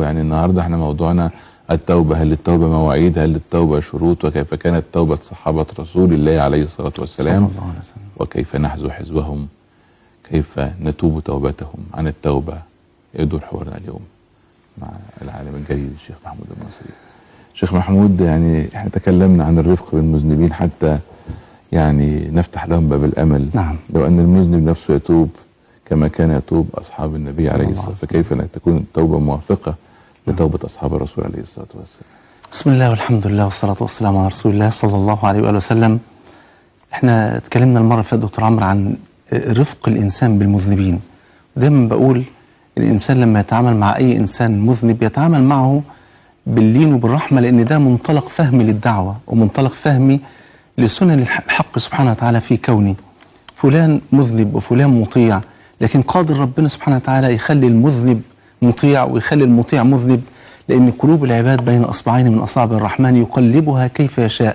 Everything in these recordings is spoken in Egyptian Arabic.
يعني النهاردة احنا موضوعنا التوبة هل للتوبة مواعيد هل للتوبة شروط وكيف كانت توبة صحابة رسول الله عليه الصلاة والسلام صلى الله عليه وسلم. وكيف نحذو حزبهم كيف نتوب توبتهم عن التوبة يدور حوارنا اليوم مع العالم الجليل الشيخ محمود المصري شيخ محمود يعني احنا تكلمنا عن الرفق بالمذنبين حتى يعني نفتح لهم باب الامل نعم. لو ان المذنب نفسه يتوب كما كان يتوب اصحاب النبي عليه الله الصلاه عليه والسلام فكيف لا تكون التوبه موافقه لتوبه اصحاب الرسول عليه الصلاه والسلام بسم الله والحمد لله والصلاة والسلام على رسول الله صلى الله عليه وآله وسلم احنا اتكلمنا المرة اللي فاتت دكتور عمرو عن رفق الإنسان بالمذنبين دايما بقول الإنسان لما يتعامل مع أي إنسان مذنب يتعامل معه باللين وبالرحمة لأن ده منطلق فهمي للدعوة ومنطلق فهمي لسنن الحق سبحانه وتعالى في كونه فلان مذنب وفلان مطيع لكن قادر ربنا سبحانه وتعالى يخلي المذنب مطيع ويخلي المطيع مذنب لأن قلوب العباد بين أصبعين من أصابع الرحمن يقلبها كيف يشاء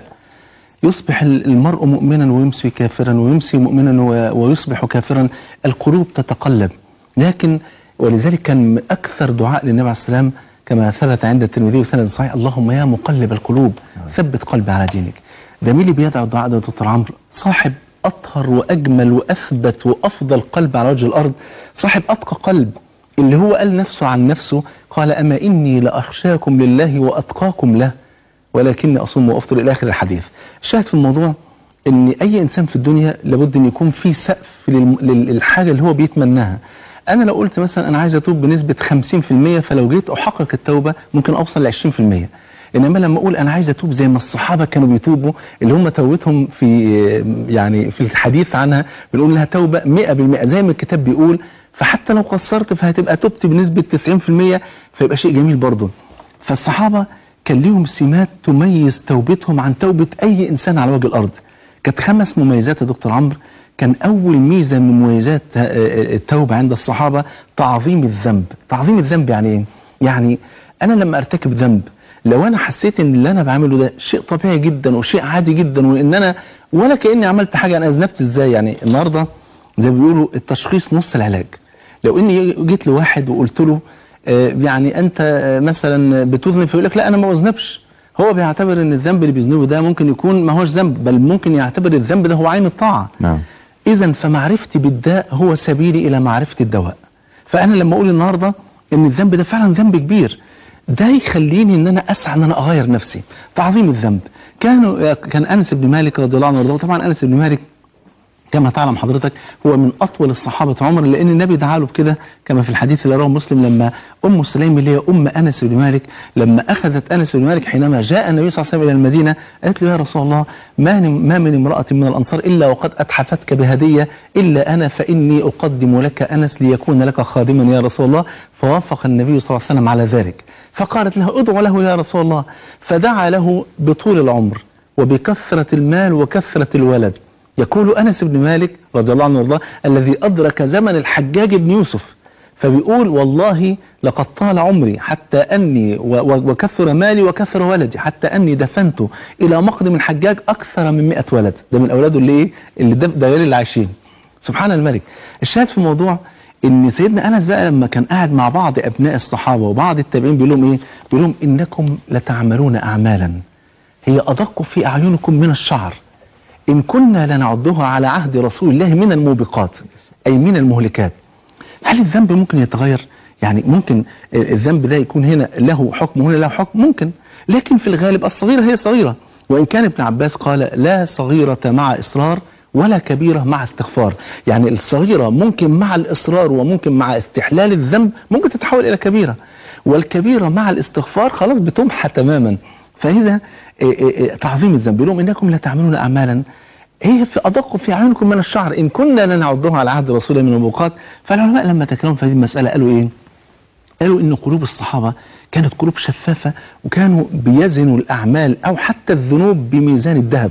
يصبح المرء مؤمنا ويمسي كافرا ويمسي مؤمنا و- ويصبح كافرا القلوب تتقلب لكن ولذلك كان من أكثر دعاء للنبي عليه السلام كما ثبت عند الترمذي وسند صحيح اللهم يا مقلب القلوب ثبت قلبي على دينك ده مين اللي بيدعو الدعاء ده يا دكتور عمرو صاحب أطهر وأجمل وأثبت وأفضل قلب على وجه الأرض صاحب أتقى قلب اللي هو قال نفسه عن نفسه قال أما إني لأخشاكم لله وأتقاكم له ولكني أصوم وأفطر إلى آخر الحديث الشاهد في الموضوع ان اي انسان في الدنيا لابد ان يكون في سقف للم- لل- للحاجه اللي هو بيتمناها انا لو قلت مثلا انا عايز اتوب بنسبه 50% فلو جيت احقق التوبه ممكن اوصل ل 20% انما لما اقول انا عايز اتوب زي ما الصحابه كانوا بيتوبوا اللي هم توبتهم في يعني في الحديث عنها بنقول لها توبه 100% زي ما الكتاب بيقول فحتى لو قصرت فهتبقى توبتي بنسبه 90% فيبقى شيء جميل برضه فالصحابه كان ليهم سمات تميز توبتهم عن توبه اي انسان على وجه الارض كانت خمس مميزات يا دكتور عمرو كان أول ميزة من مميزات آه، آه، التوبة عند الصحابة تعظيم الذنب تعظيم الذنب يعني إيه؟ يعني أنا لما أرتكب ذنب لو أنا حسيت إن اللي أنا بعمله ده شيء طبيعي جدا وشيء عادي جدا وإن أنا ولا كأني عملت حاجة أنا أذنبت إزاي يعني النهاردة زي ما بيقولوا التشخيص نص العلاج لو إني جيت لواحد وقلت له آه، يعني أنت آه، مثلا بتذنب فيقول لك لا أنا ما بذنبش هو بيعتبر ان الذنب اللي بيذنبه ده ممكن يكون ما هوش ذنب بل ممكن يعتبر الذنب ده هو عين الطاعة نعم اذا فمعرفتي بالداء هو سبيلي الى معرفة الدواء فانا لما اقول النهاردة ان الذنب ده فعلا ذنب كبير ده يخليني ان انا اسعى ان انا اغير نفسي تعظيم الذنب كانوا كان انس بن مالك رضي الله عنه وارضاه طبعا انس بن مالك كما تعلم حضرتك هو من أطول الصحابة عمر لأن النبي دعا له بكده كما في الحديث اللي رواه مسلم لما أم سليم اللي هي أم أنس بن مالك لما أخذت أنس بن مالك حينما جاء النبي صلى الله عليه وسلم إلى المدينة قالت له يا رسول الله ما ما من امرأة من الأنصار إلا وقد أتحفتك بهدية إلا أنا فإني أقدم لك أنس ليكون لك خادما يا رسول الله فوافق النبي صلى الله عليه وسلم على ذلك فقالت له ادعو له يا رسول الله فدعا له بطول العمر وبكثرة المال وكثرة الولد يقول أنس بن مالك رضي الله عنه وارضاه الذي أدرك زمن الحجاج بن يوسف فبيقول والله لقد طال عمري حتى أني و- و- وكثر مالي وكثر ولدي حتى أني دفنت إلى مقدم الحجاج أكثر من مئة ولد ده من أولاده اللي إيه اللي دف- ده غير اللي عايشين سبحان الملك الشاهد في الموضوع ان سيدنا انس بقى لما كان قاعد مع بعض ابناء الصحابه وبعض التابعين بيقول لهم ايه بيقول لهم انكم لتعملون اعمالا هي ادق في اعينكم من الشعر إن كنا لنعدها على عهد رسول الله من الموبقات أي من المهلكات هل الذنب ممكن يتغير؟ يعني ممكن الذنب ده يكون هنا له حكم وهنا له حكم ممكن لكن في الغالب الصغيرة هي صغيرة وإن كان ابن عباس قال لا صغيرة مع إصرار ولا كبيرة مع استغفار يعني الصغيرة ممكن مع الإصرار وممكن مع استحلال الذنب ممكن تتحول إلى كبيرة والكبيرة مع الاستغفار خلاص بتمحى تماما فإذا إيه إيه إيه تعظيم الذنب لهم إنكم لا تعملون أعمالا هي في أدق في عيونكم من الشعر إن كنا لنعدها على عهد رسول الله من الموقات فالعلماء لما تكلموا في هذه المسألة قالوا إيه قالوا إن قلوب الصحابة كانت قلوب شفافة وكانوا بيزنوا الأعمال أو حتى الذنوب بميزان الذهب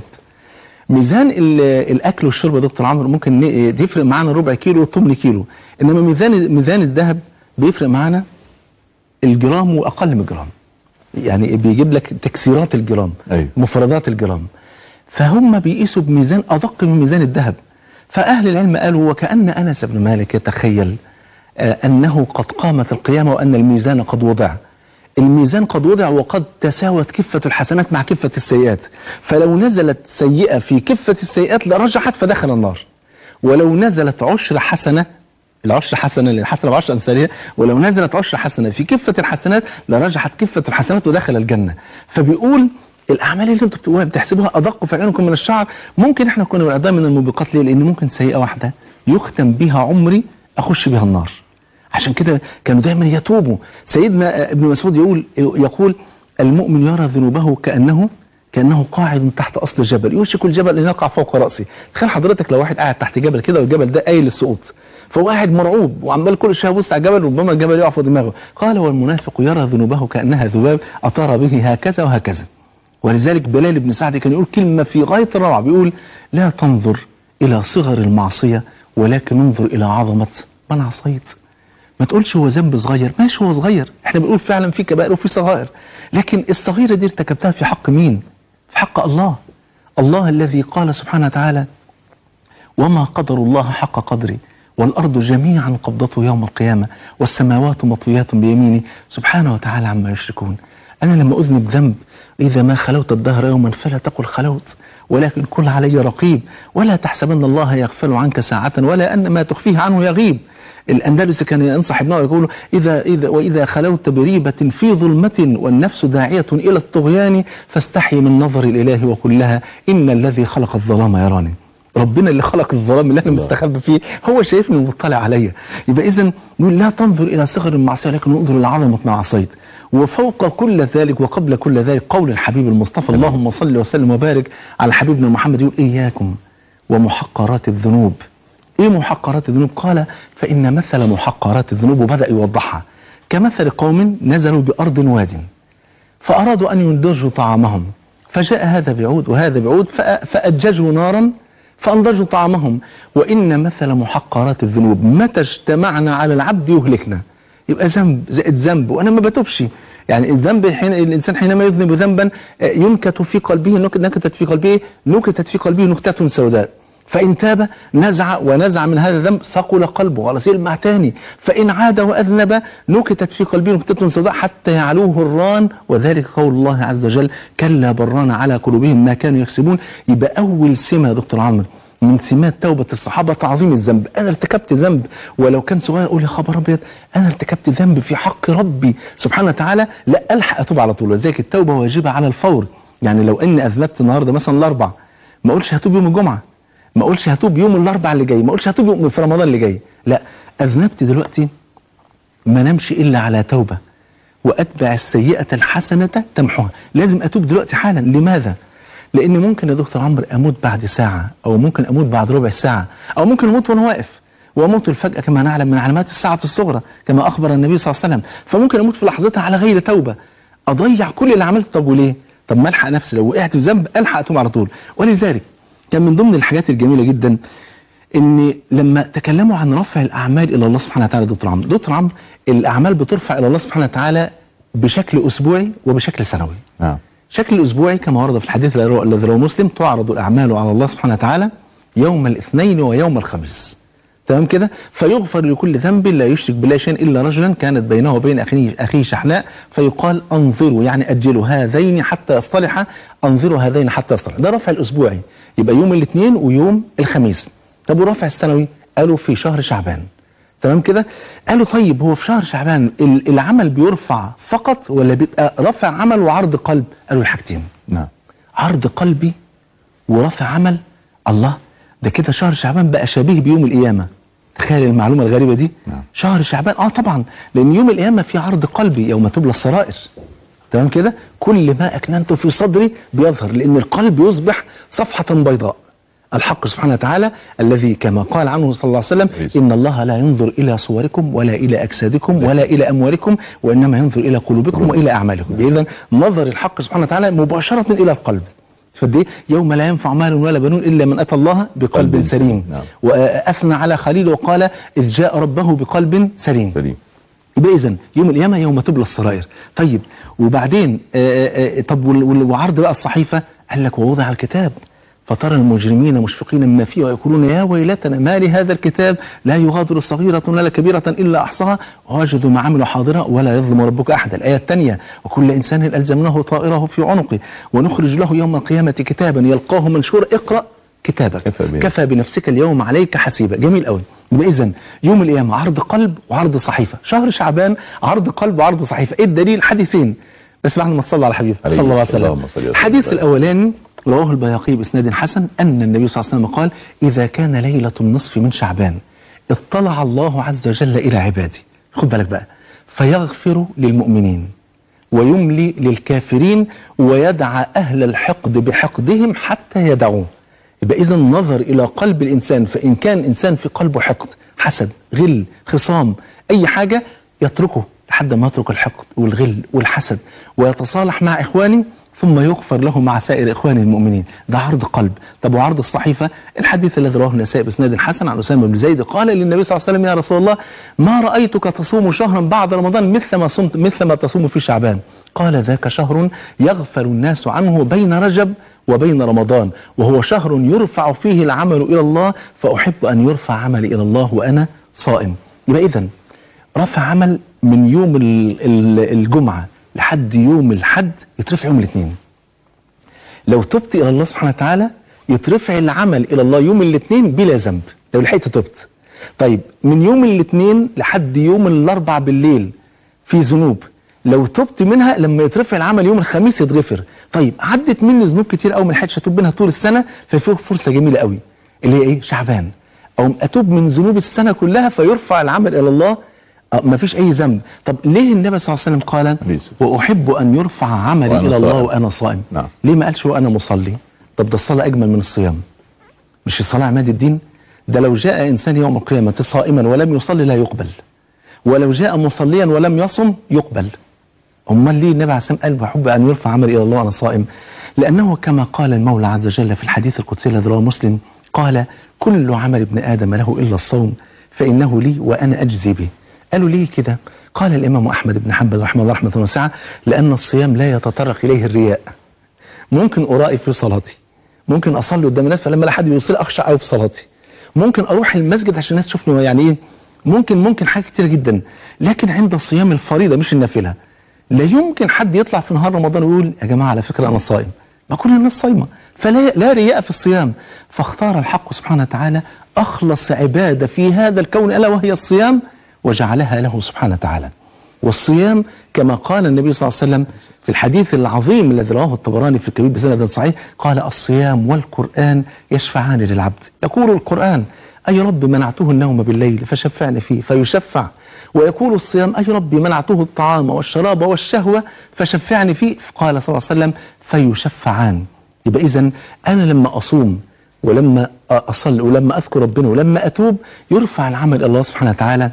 ميزان ال- الأكل والشرب يا دكتور عمرو ممكن ن- يفرق معانا ربع كيلو وثمن كيلو إنما ميزان ميزان الذهب بيفرق معانا الجرام وأقل من الجرام يعني بيجيب لك تكسيرات الجرام أيوة. مفردات الجرام فهم بيقيسوا بميزان أدق من ميزان الذهب فأهل العلم قالوا وكأن أنس بن مالك يتخيل آه، أنه قد قامت القيامة وأن الميزان قد وضع الميزان قد وضع وقد تساوت كفة الحسنات مع كفة السيئات فلو نزلت سيئة في كفة السيئات لرجحت فدخل النار ولو نزلت عشر حسنة العشر حسنة للحسنة بعشر أمثالها ولو نزلت عشر حسنة في كفة الحسنات لرجحت كفة الحسنات ودخل الجنة فبيقول الأعمال اللي انتوا بتقولوها بتحسبوها أدق في عيونكم من الشعر ممكن احنا كنا بنقدها من الموبقات ليه لأن ممكن سيئة واحدة يختم بها عمري أخش بها النار عشان كده كانوا دايما يتوبوا سيدنا ابن مسعود يقول يقول المؤمن يرى ذنوبه كأنه كأنه قاعد تحت أصل جبل يوشك الجبل أن يقع فوق رأسي تخيل حضرتك لو واحد قاعد تحت جبل كده والجبل ده قايل للسقوط فهو قاعد مرعوب وعمال كل شويه يبص على الجبل ربما الجبل يقع في دماغه قال والمنافق يرى ذنوبه كأنها ذباب أطار به هكذا وهكذا ولذلك بلال بن سعد كان يقول كلمة في غاية الروعة بيقول لا تنظر إلى صغر المعصية ولكن انظر إلى عظمة من عصيت ما تقولش هو ذنب صغير ماشي هو صغير احنا بنقول فعلا في كبائر وفي صغائر لكن الصغيرة دي ارتكبتها في حق مين في حق الله الله الذي قال سبحانه وتعالى وما قدر الله حق قدره والأرض جميعا قبضته يوم القيامة والسماوات مطويات بيمينه سبحانه وتعالى عما يشركون أنا لما أذنب ذنب إذا ما خلوت الدهر يوما فلا تقل خلوت ولكن كل علي رقيب ولا تحسبن الله يغفل عنك ساعة ولا أن ما تخفيه عنه يغيب الأندلسي كان ينصح ابنه يقول إذا إذا وإذا خلوت بريبة في ظلمة والنفس داعية إلى الطغيان فاستحي من نظر الإله وقل لها إن الذي خلق الظلام يراني ربنا اللي خلق الظلام اللي انا مستخبي فيه هو شايفني ومطلع عليا يبقى اذا نقول لا تنظر الى صغر المعصيه لكن انظر الى عظمه ما عصيت وفوق كل ذلك وقبل كل ذلك قول الحبيب المصطفى اللهم صل وسلم وبارك على حبيبنا محمد يقول اياكم ومحقرات الذنوب ايه محقرات الذنوب قال فان مثل محقرات الذنوب وبدا يوضحها كمثل قوم نزلوا بارض واد فارادوا ان يندرجوا طعامهم فجاء هذا بعود وهذا بعود فاججوا نارا فأنضجوا طعامهم وإن مثل محقرات الذنوب متى اجتمعنا على العبد يهلكنا يبقى ذنب زائد ذنب وأنا ما بتوبش يعني الذنب حين الإنسان حينما يذنب ذنبا ينكت في قلبه نكتت في قلبه نكتت في قلبه نكتة سوداء فإن تاب نزع ونزع من هذا الذنب ثقل قلبه ولا يلمع تاني فإن عاد وأذنب نكتت في قلبه نكتة سوداء حتى يعلوه الران وذلك قول الله عز وجل كلا بران على قلوبهم ما كانوا يكسبون يبقى أول سمة يا دكتور عمرو من سمات توبة الصحابة تعظيم الذنب أنا ارتكبت ذنب ولو كان صغير أقول يا خبر أبيض أنا ارتكبت ذنب في حق ربي سبحانه وتعالى لا ألحق أتوب على طول ولذلك التوبة واجبة على الفور يعني لو إني أذنبت النهاردة مثلا الأربع ما أقولش هتوب يوم الجمعة ما اقولش هتوب يوم الاربع اللي جاي ما اقولش هتوب يوم في رمضان اللي جاي لا اذنبت دلوقتي ما نمشي الا على توبة واتبع السيئة الحسنة تمحوها لازم اتوب دلوقتي حالا لماذا لان ممكن يا دكتور عمرو اموت بعد ساعة او ممكن اموت بعد ربع ساعة او ممكن اموت وانا واقف واموت الفجأة كما نعلم من علامات الساعة الصغرى كما اخبر النبي صلى الله عليه وسلم فممكن اموت في لحظتها على غير توبة اضيع كل اللي عملته طب وليه طب ما الحق نفسي لو وقعت في ذنب الحق اتوب على طول ولذلك كان من ضمن الحاجات الجميلة جدا ان لما تكلموا عن رفع الاعمال الى الله سبحانه وتعالى دكتور عمرو دكتور عمرو الاعمال بترفع الى الله سبحانه وتعالى بشكل اسبوعي وبشكل سنوي نعم شكل الاسبوعي كما ورد في الحديث الذي رواه مسلم تعرض الاعمال على الله سبحانه وتعالى يوم الاثنين ويوم الخميس تمام كده فيغفر لكل ذنب لا يشرك بالله شيئا الا رجلا كانت بينه وبين اخيه اخيه شحناء فيقال انظروا يعني اجلوا هذين حتى يصطلحا انظروا هذين حتى يصطلحا ده رفع الاسبوعي يبقى يوم الاثنين ويوم الخميس طب ورفع السنوي قالوا في شهر شعبان تمام كده قالوا طيب هو في شهر شعبان العمل بيرفع فقط ولا بيبقى رفع عمل وعرض قلب قالوا الحاجتين نعم عرض قلبي ورفع عمل الله ده كده شهر شعبان بقى شبيه بيوم القيامة تخيل المعلومة الغريبة دي نعم. شهر شعبان اه طبعا لان يوم القيامة في عرض قلبي يوم تبلى السرائر تمام كده كل ما اكننت في صدري بيظهر لان القلب يصبح صفحة بيضاء الحق سبحانه وتعالى الذي كما قال عنه صلى الله عليه وسلم إن الله لا ينظر إلى صوركم ولا إلى أجسادكم ولا إلى أموالكم وإنما ينظر إلى قلوبكم وإلى أعمالكم إذا نظر الحق سبحانه وتعالى مباشرة إلى القلب فدي يوم لا ينفع مال ولا بنون إلا من أتى الله بقلب قلب سليم سليم. نعم. وأثنى على خليل وقال إذ جاء ربه بقلب سليم سليم يبقى اذا يوم القيامه يوم تبلى السرائر طيب وبعدين آآ آآ طب وال- وال- وعرض بقى الصحيفه قال لك ووضع الكتاب فترى المجرمين مشفقين مما فيه ويقولون يا ويلتنا ما لهذا الكتاب لا يغادر صغيرة ولا كبيرة إلا أحصاها ووجدوا ما عملوا حاضرا ولا يظلم ربك أحدا الآية الثانية وكل إنسان ألزمناه طائره في عنقه ونخرج له يوم القيامة كتابا يلقاه منشورا اقرأ كتابك كفى بنفسك. كفى بنفسك اليوم عليك حسيبا جميل قوي يبقى اذا يوم القيامه عرض قلب وعرض صحيفه شهر شعبان عرض قلب وعرض صحيفه ايه الدليل حديثين بس بعد ما تصلى على حبيبك عليه صلى الله عليه اللهم وسلم صل وسلم الحديث وبارك. الاولاني رواه البياقي باسناد حسن ان النبي صلى الله عليه وسلم قال اذا كان ليله النصف من شعبان اطلع الله عز وجل الى عباده خد بالك بقى فيغفر للمؤمنين ويملي للكافرين ويدعى أهل الحقد بحقدهم حتى يدعوه يبقى إذا نظر إلى قلب الإنسان فإن كان إنسان في قلبه حقد حسد غل خصام أي حاجة يتركه لحد ما يترك الحقد والغل والحسد ويتصالح مع إخوانه ثم يغفر له مع سائر إخوانه المؤمنين ده عرض قلب طب وعرض الصحيفة الحديث الذي رواه النسائي بإسناد حسن عن أسامة بن زيد قال للنبي صلى الله عليه وسلم يا رسول الله ما رأيتك تصوم شهرا بعد رمضان مثل ما صمت مثل ما تصوم في شعبان قال ذاك شهر يغفل الناس عنه بين رجب وبين رمضان وهو شهر يرفع فيه العمل إلى الله فأحب أن يرفع عملي إلى الله وأنا صائم يبقى إذن رفع عمل من يوم ال- ال- الجمعة لحد يوم الحد يترفع يوم الاثنين لو تبت إلى الله سبحانه وتعالى يترفع العمل إلى الله يوم الاثنين بلا ذنب لو لحقت تبت طيب من يوم الاثنين لحد يوم الاربع بالليل في ذنوب لو تبت منها لما يترفع العمل يوم الخميس يتغفر طيب عدت مني ذنوب كتير قوي ما لحقتش اتوب منها طول السنه ففي فرصه جميله قوي اللي هي ايه شعبان او اتوب من ذنوب السنه كلها فيرفع العمل الى الله ما فيش اي ذنب طب ليه النبي صلى الله عليه وسلم قال عليه الصلاة واحب ان يرفع عملي وأنا الى الله صائم. وانا صائم نعم. ليه ما قالش وانا مصلي طب ده الصلاه اجمل من الصيام مش الصلاه عماد الدين ده لو جاء انسان يوم القيامه صائما ولم يصلي لا يقبل ولو جاء مصليا ولم يصم يقبل امال ليه النبي عليه الصلاه والسلام قال بحب ان يرفع عملي الى الله وانا صائم لانه كما قال المولى عز وجل في الحديث القدسي الذي رواه مسلم قال كل عمل ابن ادم له الا الصوم فانه لي وانا اجزي به قالوا ليه كده قال الامام احمد بن حنبل رحمه الله رحمه واسعه لان الصيام لا يتطرق اليه الرياء ممكن ارائي في صلاتي ممكن اصلي قدام الناس فلما لا حد يوصل اخشع قوي في صلاتي ممكن اروح المسجد عشان الناس تشوفني يعني ايه ممكن ممكن حاجات كتير جدا لكن عند صيام الفريضه مش النافله لا يمكن حد يطلع في نهار رمضان ويقول يا جماعه على فكره انا صائم ما كل الناس صايمه فلا لا رياء في الصيام فاختار الحق سبحانه وتعالى اخلص عباده في هذا الكون الا وهي الصيام وجعلها له سبحانه وتعالى والصيام كما قال النبي صلى الله عليه وسلم في الحديث العظيم الذي رواه الطبراني في الكبير بسند صحيح قال الصيام والقرآن يشفعان للعبد يقول القرآن أي رب منعته النوم بالليل فشفعني فيه فيشفع ويقول الصيام أي رب منعته الطعام والشراب والشهوة فشفعني فيه قال صلى الله عليه وسلم فيشفعان يبقى إذا أنا لما أصوم ولما أصلي ولما أذكر ربنا ولما أتوب يرفع العمل إلى الله سبحانه وتعالى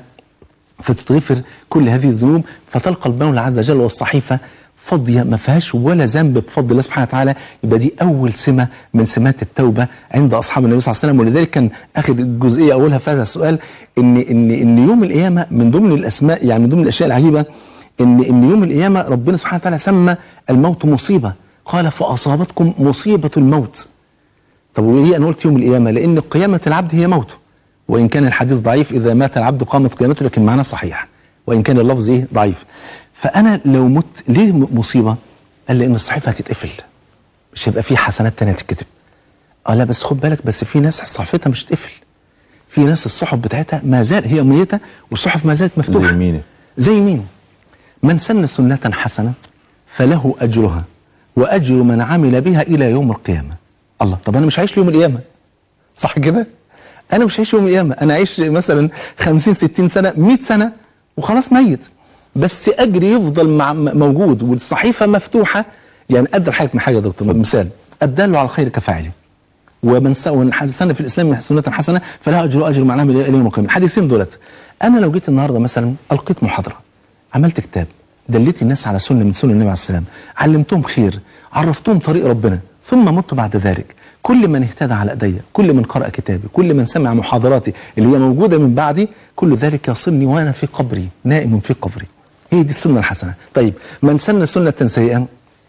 فتتغفر كل هذه الذنوب فتلقى المولى عز وجل والصحيفة فاضية ما فيهاش ولا ذنب بفضل الله سبحانه وتعالى يبقى دي أول سمة من سمات التوبة عند أصحاب النبي صلى الله عليه وسلم ولذلك كان آخر الجزئية أولها في هذا السؤال إن إن إن يوم القيامة من ضمن الأسماء يعني من ضمن الأشياء العجيبة إن إن يوم القيامة ربنا سبحانه وتعالى سمى الموت مصيبة قال فأصابتكم مصيبة الموت طب وليه أنا قلت يوم القيامة لأن قيامة العبد هي موته وإن كان الحديث ضعيف إذا مات العبد قامت قيامته لكن معناه صحيح وإن كان اللفظ إيه ضعيف فأنا لو مت ليه م- مصيبة قال لأن الصحيفة هتتقفل مش هيبقى فيه حسنات تانية تتكتب اه لا بس خد بالك بس في ناس صحيفتها مش تقفل في ناس الصحف بتاعتها ما زال هي ميتة والصحف ما زالت مفتوحة زي مين زي مين من سن سنة حسنة فله أجرها وأجر من عمل بها إلى يوم القيامة الله طب أنا مش عايش ليوم القيامة صح كده أنا مش عايش يوم القيامة أنا عايش مثلا 50 60 سنة 100 سنة وخلاص ميت بس أجري يفضل مع م- موجود والصحيفة مفتوحة يعني أدى الحاجة من حاجة يا دكتور مثال الدال على الخير كفاعله ومن س- ومن حسن في الاسلام سنه حسنه فلها اجر اجر معناها الى يوم القيامه الحديثين دولت انا لو جيت النهارده مثلا القيت محاضره عملت كتاب دليت الناس على سنه من سنن النبي عليه السلام علمتهم خير عرفتهم طريق ربنا ثم مت بعد ذلك كل من اهتدى على ايديا كل من قرأ كتابي كل من سمع محاضراتي اللي هي موجوده من بعدي كل ذلك يصلني وانا في قبري نائم في قبري هي دي السنه الحسنه طيب من سن سنه سيئه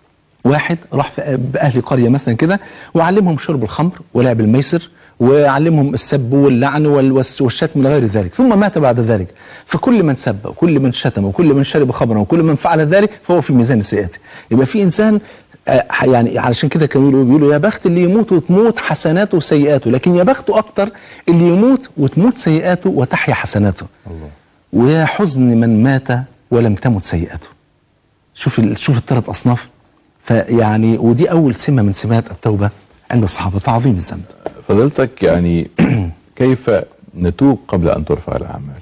واحد راح في باهل قريه مثلا كده وعلمهم شرب الخمر ولعب الميسر وعلمهم السب واللعن وال- والس- والشتم الى غير ذلك ثم مات بعد ذلك فكل من سب وكل من شتم وكل من شرب خمرا وكل من فعل ذلك فهو في ميزان السيئات يبقى في انسان آه، يعني علشان كده كانوا يقولوا بيقولوا يا بخت اللي يموت وتموت حسناته وسيئاته لكن يا بخته اكتر اللي يموت وتموت سيئاته وتحيا حسناته الله ويا حزن من مات ولم تمت سيئته شوف ال- شوف الثلاث اصناف فيعني ودي اول سمه من سمات التوبه عند الصحابه تعظيم الذنب فضلتك يعني كيف نتوب قبل أن ترفع الأعمال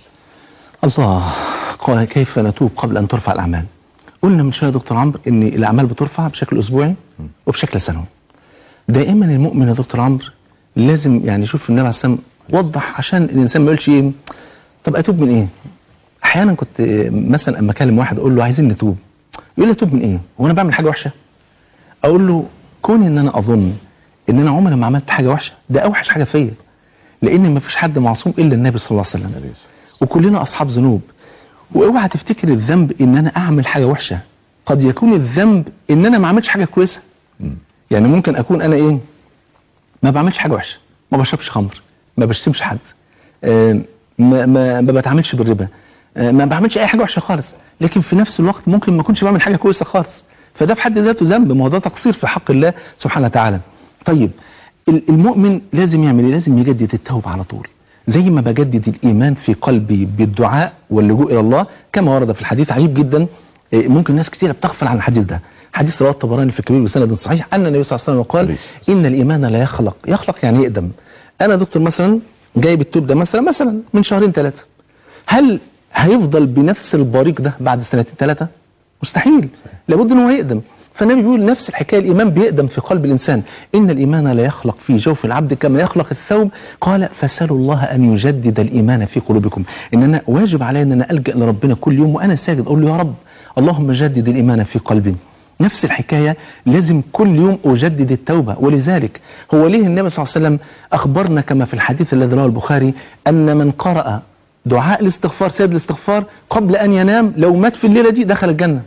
الله قال كيف نتوب قبل ان ترفع الاعمال قلنا من شويه يا دكتور عمرو ان الاعمال بترفع بشكل اسبوعي وبشكل سنوي دائما المؤمن يا دكتور عمرو لازم يعني شوف النبي عليه الصلاه والسلام وضح عشان الانسان ما يقولش ايه طب اتوب من ايه احيانا كنت مثلا اما اكلم واحد اقول له عايزين نتوب يقول لي اتوب من ايه هو انا بعمل حاجه وحشه اقول له كون ان انا اظن ان انا عمري ما عملت حاجه وحشه ده اوحش حاجه فيا لان ما فيش حد معصوم الا النبي صلى الله عليه وسلم وكلنا اصحاب ذنوب واوعى تفتكر الذنب ان انا اعمل حاجه وحشه قد يكون الذنب ان انا ما عملتش حاجه كويسه مم. يعني ممكن اكون انا ايه ما بعملش حاجه وحشه ما بشربش خمر ما بشتمش حد آه، ما ما ما بتعاملش بالربا آه، ما بعملش اي حاجه وحشه خالص لكن في نفس الوقت ممكن ما اكونش بعمل حاجه كويسه خالص فده في حد ذاته ذنب ما هو ده تقصير في حق الله سبحانه وتعالى طيب ال- المؤمن لازم يعمل ايه لازم يجدد التوبه على طول زي ما بجدد الايمان في قلبي بالدعاء واللجوء الى الله كما ورد في الحديث عجيب جدا إيه، ممكن ناس كثيره بتغفل عن الحديث ده حديث رواه الطبراني في الكبير بسند صحيح ان النبي صلى الله عليه وسلم قال ان الايمان لا يخلق يخلق يعني يقدم انا دكتور مثلا جايب التوب ده مثلا مثلا من شهرين ثلاثه هل هيفضل بنفس البريق ده بعد سنتين ثلاثه مستحيل لابد ان هو يقدم فالنبي بيقول نفس الحكايه الايمان بيقدم في قلب الانسان ان الايمان لا يخلق في جوف العبد كما يخلق الثوب قال فسالوا الله ان يجدد الايمان في قلوبكم ان انا واجب علي ان انا الجا لربنا كل يوم وانا ساجد اقول له يا رب اللهم جدد الايمان في قلبي نفس الحكاية لازم كل يوم أجدد التوبة ولذلك هو ليه النبي صلى الله عليه وسلم أخبرنا كما في الحديث الذي رواه البخاري أن من قرأ دعاء الاستغفار سيد الاستغفار قبل أن ينام لو مات في الليلة دي دخل الجنة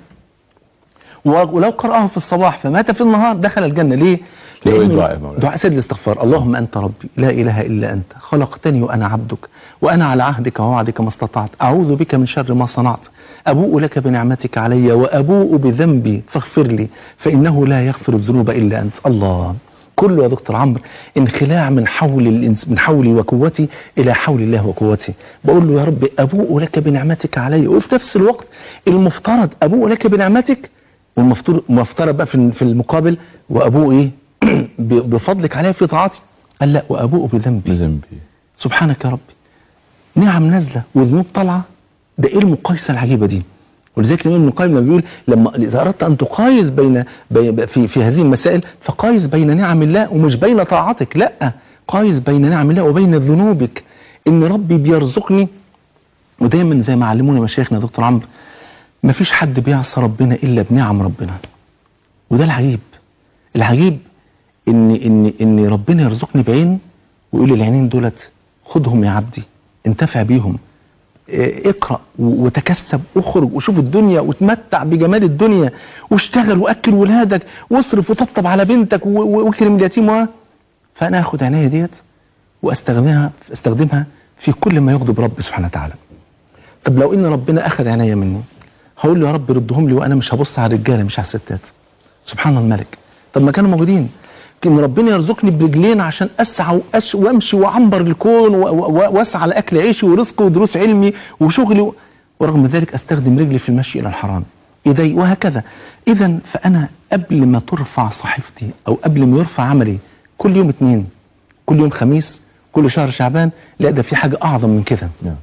ولو قرأه في الصباح فمات في النهار دخل الجنة ليه؟ هو لأنه الدعاء يا مولانا. دعاء سيد الاستغفار اللهم أنت ربي لا إله إلا أنت خلقتني وأنا عبدك وأنا على عهدك ووعدك ما استطعت أعوذ بك من شر ما صنعت أبوء لك بنعمتك علي وأبوء بذنبي فاغفر لي فإنه لا يغفر الذنوب إلا أنت الله كله يا دكتور عمرو انخلاع من حول الإنس من حولي وقوتي إلى حول الله وقوتي بقول له يا رب أبوء لك بنعمتك علي وفي نفس الوقت المفترض أبوء لك بنعمتك والمفترض مفترض بقى في في المقابل وأبوء إيه ب- بفضلك علي في طاعتي قال لا وأبوء بذنبي بذنبي سبحانك يا ربي نعم نازله وذنوب طالعه ده ايه المقايسه العجيبه دي ولذلك الامام ابن القيم لما بيقول لما اذا اردت ان تقايس بين بي- في في هذه المسائل فقايس بين نعم الله ومش بين طاعتك لا قايس بين نعم الله وبين ذنوبك ان ربي بيرزقني ودايما زي ما علمونا مشايخنا يا دكتور عمرو مفيش حد بيعصى ربنا الا بنعم ربنا وده العجيب العجيب ان ان ان ربنا يرزقني بعين ويقول لي العينين دولت خدهم يا عبدي انتفع بيهم اه، اقرا و- وتكسب واخرج وشوف الدنيا وتمتع بجمال الدنيا واشتغل واكل ولادك واصرف وطبطب على بنتك و- و- واكرم اليتيم و- فانا اخد عينيا ديت واستخدمها استخدمها في كل ما يغضب رب سبحانه وتعالى طب لو ان ربنا اخذ عينيا مني هقول له يا رب ردهم لي وانا مش هبص على الرجاله مش على الستات سبحان الملك طب ما كانوا موجودين ان ربنا يرزقني برجلين عشان اسعى وأش وامشي واعنبر الكون و- و- واسعى لاكل عيشي ورزقي ودروس علمي وشغلي و- ورغم ذلك استخدم رجلي في المشي الى الحرام ايدي وهكذا اذا فانا قبل ما ترفع صحيفتي او قبل ما يرفع عملي كل يوم اثنين كل يوم خميس كل شهر شعبان لا ده في حاجه اعظم من كده نعم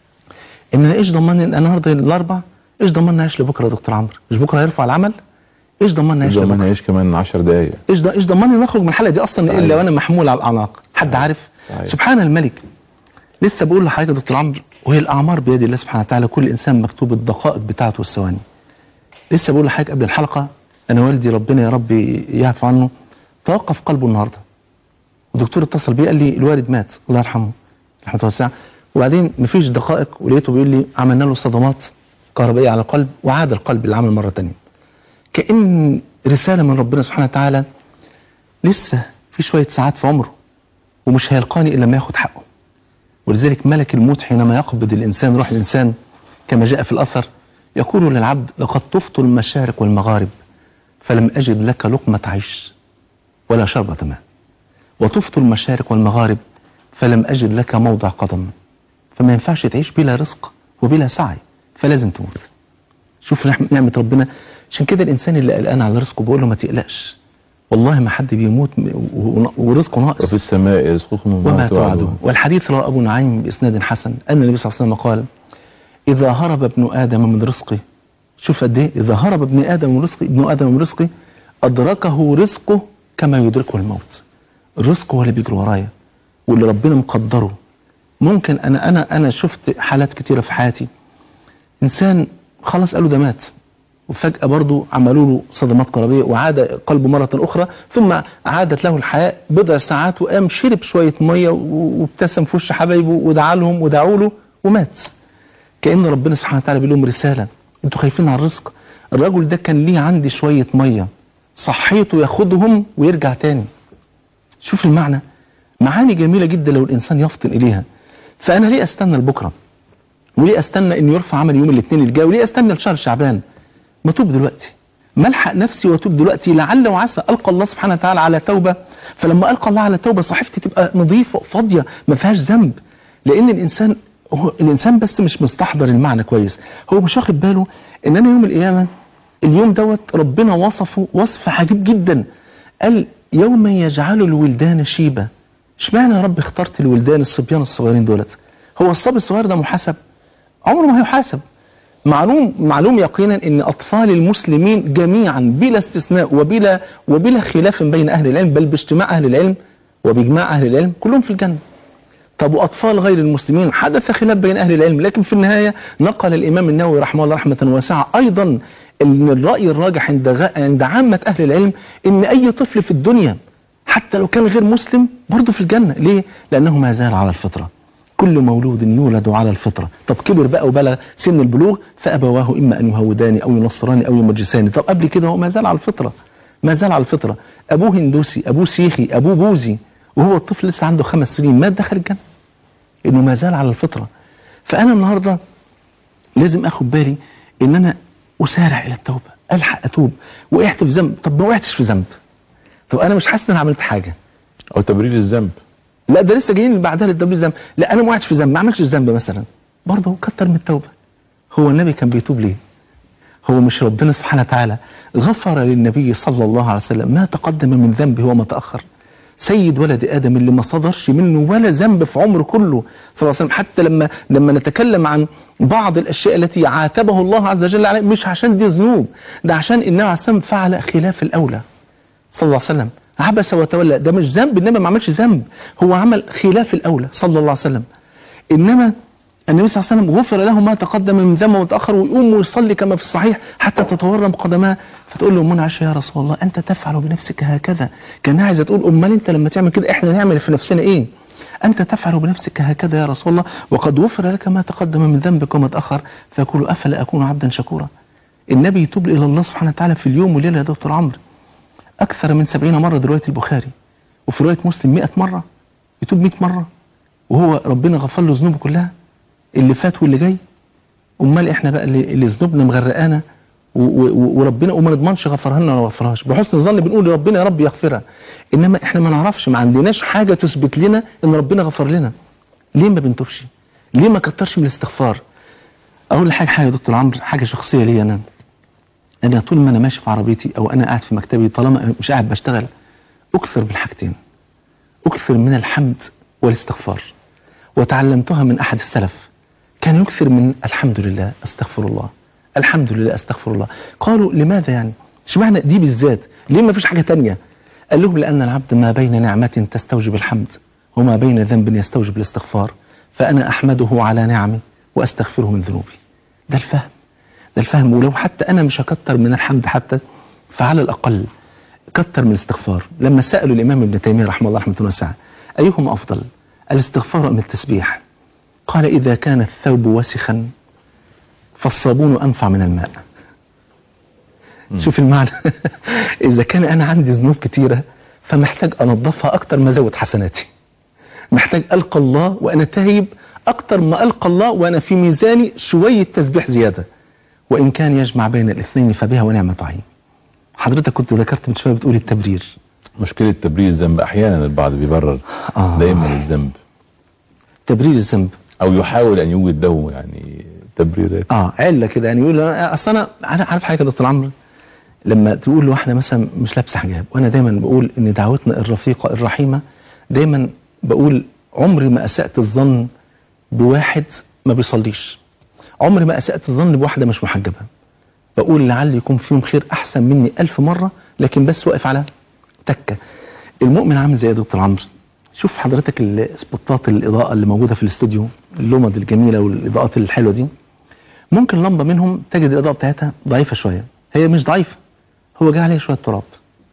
ان انا ايش ضمني ان النهارده الاربع ايش ضمني اعيش لبكره يا دكتور عمرو مش بكره هيرفع العمل ايش ضمني اعيش إذا ما لبكره نعيش كمان 10 دقايق ايش ض- ايش ضمني نخرج من الحلقه دي اصلا صحيح. الا وانا محمول على الاعناق حد عارف صحيح. سبحان الملك لسه بقول لحضرتك يا دكتور عمرو وهي الاعمار بيد الله سبحانه وتعالى كل انسان مكتوب الدقائق بتاعته والثواني لسه بقول لحضرتك قبل الحلقه انا والدي ربنا يا رب يعفو عنه توقف قلبه النهارده والدكتور اتصل بيه قال لي الوالد مات الله يرحمه رحمه الله واسعه وبعدين مفيش دقائق ولقيته بيقول لي عملنا له صدمات كهربائيه على القلب وعاد القلب للعمل مره ثانيه كأن رسالة من ربنا سبحانه وتعالى لسه في شوية ساعات في عمره ومش هيلقاني إلا ما ياخد حقه ولذلك ملك الموت حينما يقبض الإنسان روح الإنسان كما جاء في الأثر يقول للعبد لقد طفت المشارق والمغارب فلم أجد لك لقمة عيش ولا شربة ماء وطفت المشارق والمغارب فلم أجد لك موضع قدم فما ينفعش تعيش بلا رزق وبلا سعي فلازم تموت شوف نعم- نعمة ربنا عشان كده الإنسان اللي قلقان على رزقه بقول له ما تقلقش والله ما حد بيموت م- و- ورزقه ناقص وفي السماء رزقكم وما توعدون والحديث رواه أبو نعيم بإسناد حسن أن النبي صلى الله عليه وسلم قال إذا هرب ابن آدم من رزقه شوف قد إيه إذا هرب ابن آدم من رزقه ابن آدم من رزقه أدركه رزقه كما يدركه الموت الرزق هو اللي بيجري ورايا واللي ربنا مقدره ممكن أنا أنا أنا شفت حالات كتيرة في حياتي إنسان خلاص قالوا ده مات وفجأة برضو عملوا له صدمات قلبية وعاد قلبه مرة أخرى ثم عادت له الحياة بضع ساعات وقام شرب شوية مية و- وابتسم في وش حبايبه ودعا لهم ودعوا له ومات كأن ربنا سبحانه وتعالى بيقول لهم رسالة انتوا خايفين على الرزق الرجل ده كان ليه عندي شوية مية صحيته ياخدهم ويرجع تاني شوف المعنى معاني جميلة جدا لو الإنسان يفطن إليها فأنا ليه أستنى لبكرة وليه أستنى إنه يرفع عمل يوم الاثنين الجاي وليه أستنى لشهر شعبان ما توب دلوقتي ملحق نفسي واتوب دلوقتي لعل وعسى القى الله سبحانه وتعالى على توبه فلما القى الله على توبه صحيفتي تبقى نظيفه فاضيه ما فيهاش ذنب لان الانسان هو الانسان بس مش مستحضر المعنى كويس هو مش واخد باله ان انا يوم القيامه اليوم دوت ربنا وصفه وصف عجيب جدا قال يوم يجعل الولدان شيبه اشمعنى يا رب اخترت الولدان الصبيان الصغيرين دولت هو الصبي الصغير ده محاسب عمره ما هيحاسب معلوم معلوم يقينا ان اطفال المسلمين جميعا بلا استثناء وبلا وبلا خلاف بين اهل العلم بل باجتماع اهل العلم وباجماع اهل العلم كلهم في الجنه طب واطفال غير المسلمين حدث خلاف بين اهل العلم لكن في النهايه نقل الامام النووي رحمه الله رحمه واسعه ايضا ان الراي الراجح عند غ... عند عامه اهل العلم ان اي طفل في الدنيا حتى لو كان غير مسلم برضه في الجنه ليه لانه ما زال على الفطره كل مولود يولد على الفطرة طب كبر بقى وبلغ سن البلوغ فأبواه إما أن يهوداني أو ينصراني أو يمجساني طب قبل كده هو ما زال على الفطرة ما زال على الفطرة أبوه هندوسي أبوه سيخي أبوه بوذي وهو الطفل لسه عنده خمس سنين ما دخل الجنة إنه ما زال على الفطرة فأنا النهاردة لازم أخد بالي إن أنا أسارع إلى التوبة ألحق أتوب وقعت في ذنب طب ما وقعتش في ذنب طب أنا مش حاسس إن أنا عملت حاجة او تبرير الذنب لا ده لسه جايين بعدها للتوبه الذنب لا انا ما وقعتش في ذنب ما عملتش الذنب مثلا برضه كتر من التوبه هو النبي كان بيتوب ليه هو مش ربنا سبحانه وتعالى غفر للنبي صلى الله عليه وسلم ما تقدم من ذنبه وما تاخر سيد ولد ادم اللي ما صدرش منه ولا ذنب في عمره كله صلى الله عليه وسلم حتى لما لما نتكلم عن بعض الاشياء التي عاتبه الله عز وجل عليها مش عشان دي ذنوب ده عشان النبي عليه الصلاه والسلام فعل خلاف الاولى صلى الله عليه وسلم عبس وتولى ده مش ذنب النبي ما عملش ذنب هو عمل خلاف الاولى صلى الله عليه وسلم انما النبي صلى الله عليه وسلم غفر له ما تقدم من ذنبه وتاخر ويقوم ويصلي كما في الصحيح حتى تتورم قدماه فتقول له امنا عائشه يا رسول الله انت تفعل بنفسك هكذا كان عايزه تقول امال انت لما تعمل كده احنا نعمل في نفسنا ايه أنت تفعل بنفسك هكذا يا رسول الله وقد غفر لك ما تقدم من ذنبك وما تأخر فيقول أفلا أكون عبدا شكورا النبي يتوب إلى الله سبحانه وتعالى في اليوم والليلة يا دكتور عمرو أكثر من سبعين مرة دي رواية البخاري وفي رواية مسلم مئة مرة يتوب مئة مرة وهو ربنا غفر له ذنوبه كلها اللي فات واللي جاي امال احنا بقى اللي, اللي ذنوبنا مغرقانا و- و- وربنا وما نضمنش غفرها لنا ولا ما غفرهاش بحسن الظن بنقول لربنا يا رب يغفرها انما احنا ما نعرفش ما عندناش حاجه تثبت لنا ان ربنا غفر لنا ليه ما بنتوبش ليه ما كترش من الاستغفار اقول حاجه حاجه يا دكتور عمرو حاجه شخصيه لي انا انا طول ما انا ماشي في عربيتي او انا قاعد في مكتبي طالما مش قاعد بشتغل اكثر بالحاجتين اكثر من الحمد والاستغفار وتعلمتها من احد السلف كان يكثر من الحمد لله استغفر الله الحمد لله استغفر الله قالوا لماذا يعني اشمعنى دي بالذات ليه ما فيش حاجه تانية قال لهم لان العبد ما بين نعمه تستوجب الحمد وما بين ذنب يستوجب الاستغفار فانا احمده على نعمه واستغفره من ذنوبي ده الفهم ده الفهم ولو حتى انا مش هكتر من الحمد حتى فعلى الاقل كتر من الاستغفار لما سالوا الامام ابن تيميه رحمه الله رحمه واسعه ايهما افضل الاستغفار ام التسبيح قال إذا كان الثوب وسخا فالصابون أنفع من الماء مم. شوف المعنى اذا كان انا عندي ذنوب كتيره فمحتاج انظفها اكتر ما ازود حسناتي محتاج القى الله وانا تايب اكتر ما القى الله وانا في ميزاني شويه تسبيح زياده وان كان يجمع بين الاثنين فبها ونعمه عين حضرتك كنت ذكرت من شويه بتقول التبرير مشكلة تبرير الذنب أحيانا البعض بيبرر آه. دائما الذنب تبرير الذنب أو يحاول أن يوجد له يعني تبريرات اه عله كده يعني يقول أنا- اصل انا انا عارف حاجه يا دكتور عمرو لما تقول لواحده مثلا مش لابسه حجاب وانا دايما بقول ان دعوتنا الرفيقه الرحيمه دايما بقول عمري ما اسات الظن بواحد ما بيصليش عمري ما اسات الظن بواحده مش محجبه بقول لعل يكون فيهم خير احسن مني ألف مره لكن بس واقف على تكه المؤمن عامل زي يا دكتور عمرو شوف حضرتك السبوتات الاضاءه اللي موجوده في الاستوديو اللمض الجميله والاضاءات الحلوه دي ممكن لمبه منهم تجد الاضاءه بتاعتها ضعيفه شويه هي مش ضعيفه هو جه عليها شويه تراب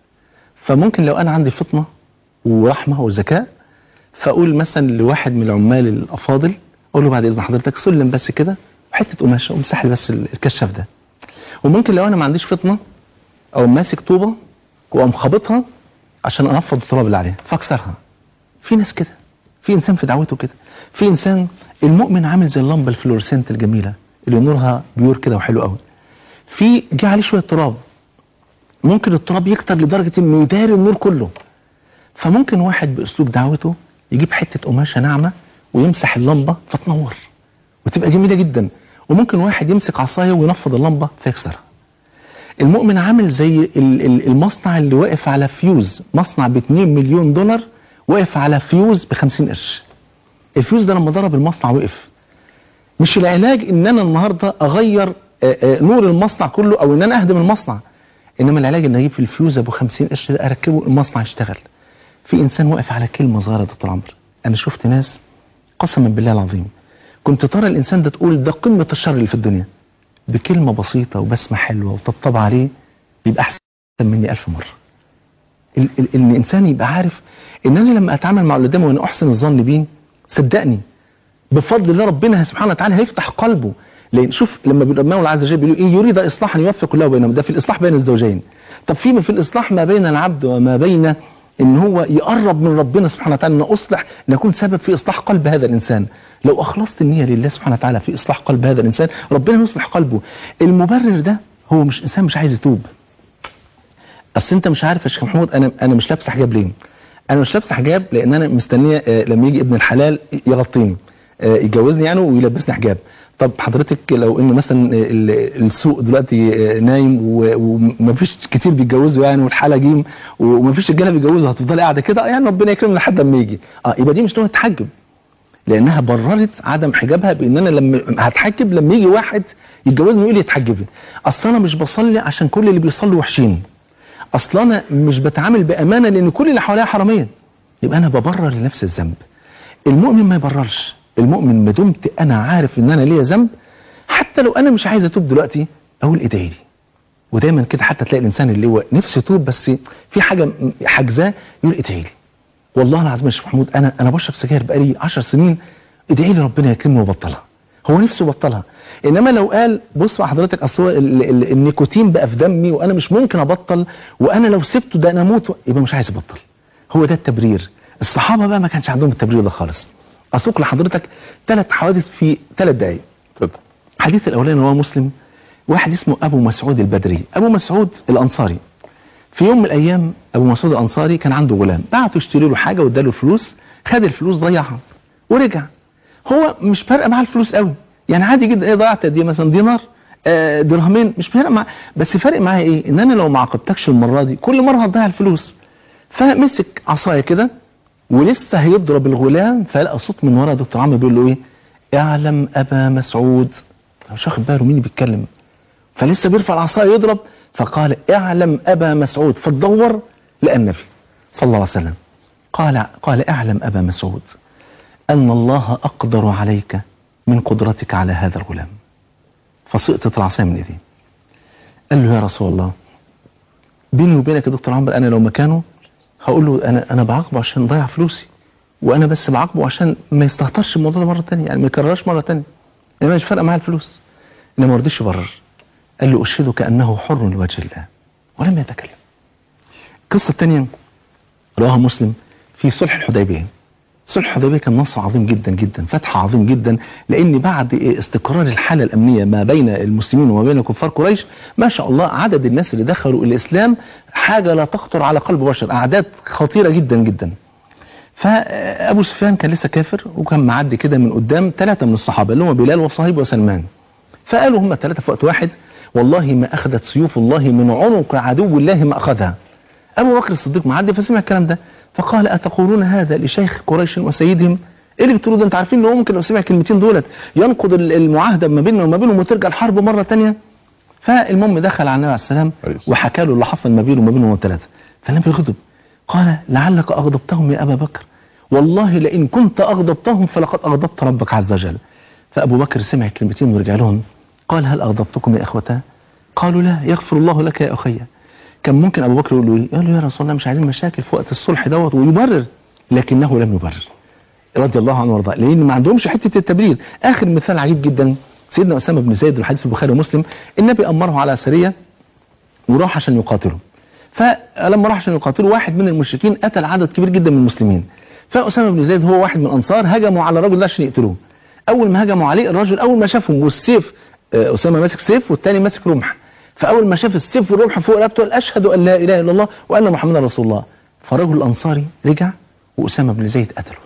فممكن لو انا عندي فطنه ورحمه وذكاء فاقول مثلا لواحد من العمال الافاضل اقول له بعد اذن حضرتك سلم بس كده حته قماشه ومسح لي بس الكشاف ده وممكن لو انا ما عنديش فطنه او ماسك طوبه واقوم خابطها عشان انفض التراب اللي عليها فاكسرها في ناس كده في انسان في دعوته كده في انسان المؤمن عامل زي اللمبه الفلورسنت الجميله اللي نورها بيور كده وحلو قوي في جه عليه شويه تراب ممكن التراب يكتر لدرجه انه يداري النور كله فممكن واحد باسلوب دعوته يجيب حته قماشه ناعمه ويمسح اللمبه فتنور وتبقى جميله جدا وممكن واحد يمسك عصايه وينفض اللمبه فيكسرها المؤمن عامل زي ال- ال- المصنع اللي واقف على فيوز مصنع ب 2 مليون دولار واقف على فيوز ب 50 قرش الفيوز ده لما ضرب المصنع وقف مش العلاج ان انا النهارده اغير آه، آه، نور المصنع كله او ان انا اهدم المصنع انما العلاج ان اجيب في الفيوز ابو 50 قرش ده اركبه المصنع يشتغل في انسان واقف على كلمه صغيره يا دكتور عمرو انا شفت ناس قسما بالله العظيم كنت ترى الانسان ده تقول ده قمه الشر اللي في الدنيا بكلمه بسيطه وبسمه حلوه وطبطب عليه يبقى احسن مني ألف مره ال- ال- ان الانسان يبقى عارف ان انا لما اتعامل مع اللي قدامي وانا احسن الظن بيه صدقني بفضل الله ربنا سبحانه وتعالى هيفتح قلبه لان شوف لما بيبقى المولى عز وجل بيقول ايه يريد اصلاحا يوفق الله بينهم ده في الاصلاح بين الزوجين طب في في الاصلاح ما بين العبد وما بين ان هو يقرب من ربنا سبحانه وتعالى ان اصلح ان اكون سبب في اصلاح قلب هذا الانسان لو اخلصت النيه لله سبحانه وتعالى في اصلاح قلب هذا الانسان ربنا يصلح قلبه المبرر ده هو مش انسان مش عايز يتوب اصل انت مش عارف يا شيخ محمود انا انا مش لابسه حجاب ليه انا مش لابسه حجاب لان انا مستنيه آه، لما يجي ابن الحلال يغطيني آه، يتجوزني يعني ويلبسني حجاب طب حضرتك لو ان مثلا ال- السوق دلوقتي آه، نايم و- ومفيش كتير بيتجوزوا يعني والحاله جيم ومفيش رجاله بيتجوزوا هتفضلي قاعده كده يعني ربنا يكرمنا لحد ما يجي اه يبقى دي مش نوع تحجب لانها بررت عدم حجابها بان انا لما هتحجب لما يجي واحد يتجوزني ويقول لي اتحجبي اصل انا مش بصلي عشان كل اللي بيصلوا وحشين اصل انا مش بتعامل بامانه لان كل اللي حواليا حراميه يبقى انا ببرر لنفس الذنب المؤمن ما يبررش المؤمن ما دمت انا عارف ان انا ليا ذنب حتى لو انا مش عايز اتوب دلوقتي اقول ادعي لي ودايما كده حتى تلاقي الانسان اللي هو نفسه يتوب بس في حاجه م- حاجزاه يقول ادعي لي والله العظيم يا شيخ محمود انا انا بشرب سجاير بقالي 10 سنين ادعي لي ربنا يكرمني وابطلها هو نفسه يبطلها انما لو قال بص بقى حضرتك اصل هو ال- ال- النيكوتين بقى في دمي وانا مش ممكن ابطل وانا لو سبته ده انا اموت يبقى مش عايز يبطل هو ده التبرير الصحابه بقى ما كانش عندهم التبرير ده خالص اسوق لحضرتك ثلاث حوادث في ثلاث دقائق اتفضل الحديث الاولاني هو مسلم واحد اسمه ابو مسعود البدري ابو مسعود الانصاري في يوم من الايام ابو مسعود الانصاري كان عنده غلام بعته يشتري له حاجه واداله فلوس خد الفلوس ضيعها ورجع هو مش فارقه معاه الفلوس قوي يعني عادي جدا ايه ضيعت قد ايه مثلا دينار آه درهمين مش فارق معاه بس فارق معايا ايه ان انا لو ما عاقبتكش المره دي كل مره هتضيع الفلوس فمسك عصايه كده ولسه هيضرب الغلام فلقى صوت من ورا دكتور عمرو بيقول له ايه اعلم ابا مسعود أنا مش واخد باله مين اللي بيتكلم فلسه بيرفع العصايه يضرب فقال اعلم ابا مسعود فتدور لقى النبي صلى الله عليه وسلم قال قال اعلم ابا مسعود ان الله اقدر عليك من قدرتك على هذا الغلام فسقطت العصايه من ايديه قال له يا رسول الله بيني وبينك يا دكتور عمرو انا لو مكانه هقول له انا انا بعاقبه عشان ضيع فلوسي وانا بس بعاقبه عشان ما يستهترش الموضوع ده مره ثانيه يعني ما يكررش مره ثانيه انا مش فارقه معايا الفلوس انما ما رضيش يبرر قال له أشهدك أنه حر لوجه الله ولم يتكلم القصة الثانية رواها مسلم في صلح الحديبية صلح الحديبية كان نصر عظيم جدا جدا فتح عظيم جدا لأن بعد استقرار الحالة الأمنية ما بين المسلمين وما بين كفار قريش ما شاء الله عدد الناس اللي دخلوا الإسلام حاجة لا تخطر على قلب بشر أعداد خطيرة جدا جدا فأبو سفيان كان لسه كافر وكان معدي كده من قدام ثلاثة من الصحابة اللي هم بلال وصهيب وسلمان فقالوا هم الثلاثة في وقت واحد والله ما أخذت سيوف الله من عنق عدو الله ما أخذها أبو بكر الصديق معدي فسمع الكلام ده فقال أتقولون هذا لشيخ قريش وسيدهم ايه اللي بتقولوا ده انت عارفين ان هو ممكن لو سمع الكلمتين دولت ينقض المعاهده ما بيننا وما بينهم وترجع الحرب مره ثانيه فالمهم دخل على النبي عليه السلام وحكى له اللي حصل ما بينه وما بينهم الثلاثه فالنبي غضب قال لعلك اغضبتهم يا ابا بكر والله لئن كنت اغضبتهم فلقد اغضبت ربك عز وجل فابو بكر سمع الكلمتين ورجع لهم قال هل اغضبتكم يا اخوتاه قالوا لا يغفر الله لك يا اخي كان ممكن ابو بكر يقول له ايه قال له يا رسول الله مش عايزين مشاكل في وقت الصلح دوت ويبرر لكنه لم يبرر رضي الله عنه وارضاه لان ما عندهمش حته التبرير اخر مثال عجيب جدا سيدنا اسامه بن زيد الحديث في البخاري ومسلم النبي امره على سريه وراح عشان يقاتله فلما راح عشان يقاتله واحد من المشركين قتل عدد كبير جدا من المسلمين فاسامه بن زيد هو واحد من الانصار هجموا على الرجل ده عشان يقتلوه اول ما هجموا عليه الرجل اول ما شافهم والسيف اسامه ماسك سيف والثاني ماسك رمح فاول ما شاف السيف والرمح فوق رقبته قال اشهد ان لا اله الا الله وان محمدا رسول الله فالرجل الانصاري رجع واسامه بن زيد قتله